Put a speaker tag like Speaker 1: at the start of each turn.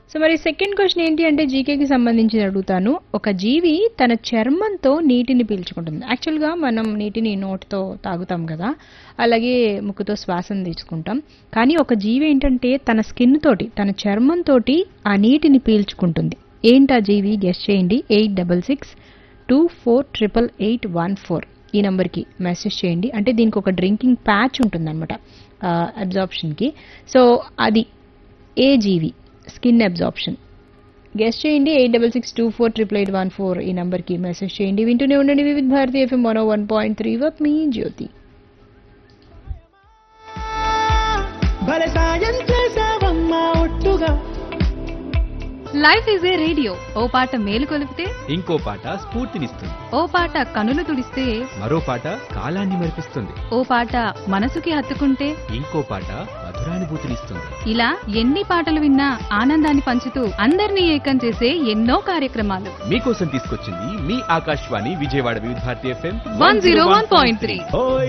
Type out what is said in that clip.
Speaker 1: so మరి second question ఏంటి అంటే జీకేకి సంబంధించి అడుగుతాను ఒక జీవి తన చర్మంతో నీటిని పీల్చుకుంటుంది యాక్చువల్గా మనం నీటిని నోటితో తాగుతాం కదా అలాగే ముక్కుతో శ్వాసను తీసుకుంటాం కానీ ఒక జీవి ఏంటంటే తన స్కిన్ తోటి తన చర్మం తోటి ఆ నీటిని పీల్చుకుంటుంది ఏంటి ఆ జీవి గెస్ట్ చేయండి eight double six two four triple eight one four ఈ నెంబర్కి మెసేజ్ చేయండి అంటే దీనికి ఒక డ్రింకింగ్ ప్యాచ్ ఉంటుందన్నమాట అబ్జార్ప్షన్కి సో అది ఏ జీవి స్కిన్ అబ్జార్ప్షన్ గెస్ట్ చేయండి eight double six two four triple eight one four ఈ నెంబర్కి మెసేజ్ చేయండి వింటూనే ఉండండి Vividh Bharati FM one one point three వర్క్ మీ జ్యోతి
Speaker 2: భలే సాయం చేసావమ్మా ఒట్టుగా
Speaker 3: లైఫ్ ఈజ్ ఏ రేడియో ఓ పాట మేలు కొలిపితే
Speaker 4: ఇంకో పాట స్ఫూర్తినిస్తుంది
Speaker 3: ఓ పాట కనులు తుడిస్తే
Speaker 4: మరో పాట కాలాన్ని మరిపిస్తుంది
Speaker 3: ఓ పాట మనసుకి హత్తుకుంటే
Speaker 4: ఇంకో పాట మధురానుభూతినిస్తుంది
Speaker 3: ఇలా ఎన్ని పాటలు విన్నా ఆనందాన్ని పంచుతూ అందరినీ ఏకం చేసే ఎన్నో కార్యక్రమాలు
Speaker 4: మీకోసం తీసుకొచ్చింది మీ Akashvani Vijayawada Vividh Bharati FM
Speaker 3: one zero one point three
Speaker 4: ఓయ్